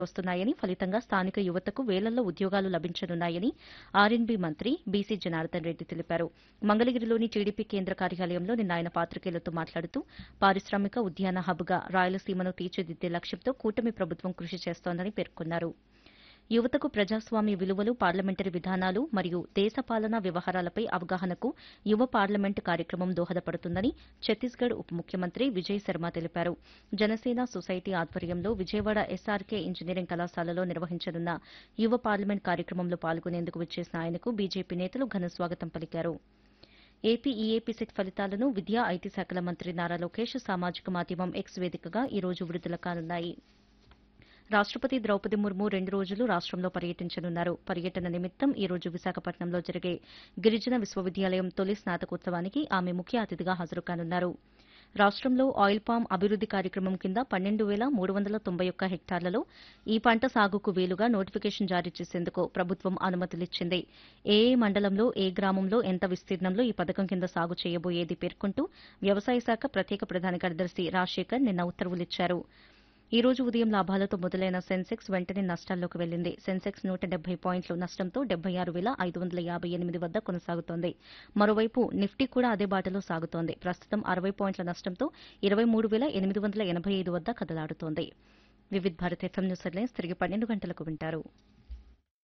వస్తున్నాయని ఫలితంగా స్థానిక యువతకు వేలల్లో ఉద్యోగాలు లభించనున్నాయని ఆర్ఎన్బీ మంత్రి బీసీ జనార్దన్ రెడ్డి తెలిపారు మంగళగిరిలోని టీడీపీ కేంద్ర కార్యాలయంలో నిన్న ఆయన పాత్రికేయులతో మాట్లాడుతూ పారిశ్రామిక ఉద్యాన హబ్గా రాయలసీమను తీర్చిదిద్దే లక్ష్యంతో కూటమి ప్రభుత్వం కృషి చేస్తోందని పేర్కొన్నారు యువతకు ప్రజాస్వామ్య విలువలు పార్లమెంటరీ విధానాలు మరియు దేశ పాలనా వ్యవహారాలపై అవగాహనకు యువ పార్లమెంటు కార్యక్రమం దోహదపడుతుందని ఛత్తీస్గఢ్ ఉప ముఖ్యమంత్రి విజయ్ శర్మ తెలిపారు జనసేన సొసైటీ ఆధ్వర్యంలో విజయవాడ ఎస్ఆర్కే ఇంజనీరింగ్ కళాశాలలో నిర్వహించనున్న యువ పార్లమెంట్ కార్యక్రమంలో పాల్గొనేందుకు విచ్చేసిన ఆయనకు బీజేపీ నేతలు ఘన స్వాగతం పలికారు ఏపీ ఈఏపీ సెట్ ఫలితాలను విద్యా ఐటీ శాఖల మంత్రి నారా లోకేష్ సామాజిక మాధ్యమం ఎక్స్ వేదికగా ఈ రోజు విడుదల కానున్నాయి రాష్టపతి ద్రౌపది ముర్ము రెండు రోజులు రాష్టంలో పర్యటించనున్నారు పర్యటన నిమిత్తం ఈ రోజు విశాఖపట్నంలో జరిగే గిరిజన విశ్వవిద్యాలయం తొలి స్నాతకోత్సవానికి ఆమె ముఖ్య అతిథిగా హాజరు కానున్నారు రాష్టంలో ఆయిల్ పామ్ అభివృద్ది కార్యక్రమం కింద పన్నెండు వేల మూడు వందల తొంభై ఒక్క హెక్టార్లలో ఈ పంట సాగుకు వీలుగా నోటిఫికేషన్ జారీ చేసేందుకు ప్రభుత్వం అనుమతులిచ్చింది ఏ ఏ మండలంలో ఏ గ్రామంలో ఎంత విస్తీర్ణంలో ఈ పథకం కింద సాగు చేయబోయేది పేర్కొంటూ వ్యవసాయ శాఖ ప్రత్యేక ప్రధాన కార్యదర్శి రాజశేఖర్ నిన్న ఉత్తర్వులిచ్చారు ఈ రోజు ఉదయం లాభాలతో మొదలైన సెన్సెక్స్ వెంటనే నష్టాల్లోకి వెళ్లింది సెన్సెక్స్ నూట డెబ్బై పాయింట్ల నష్టంతో డెబ్బై ఆరు వేల ఐదు వందల యాభై ఎనిమిది వద్ద కొనసాగుతోంది మరోవైపు నిఫ్టీ కూడా అదే బాటలో సాగుతోంది ప్రస్తుతం అరవై పాయింట్ల నష్టంతో ఇరవై మూడు వేల ఎనిమిది వందల ఎనభై ఐదు వద్ద కదలాడుతోంది Vividh Bharat FM news headlines తిరిగి పన్నెండు గంటలకు వింటారు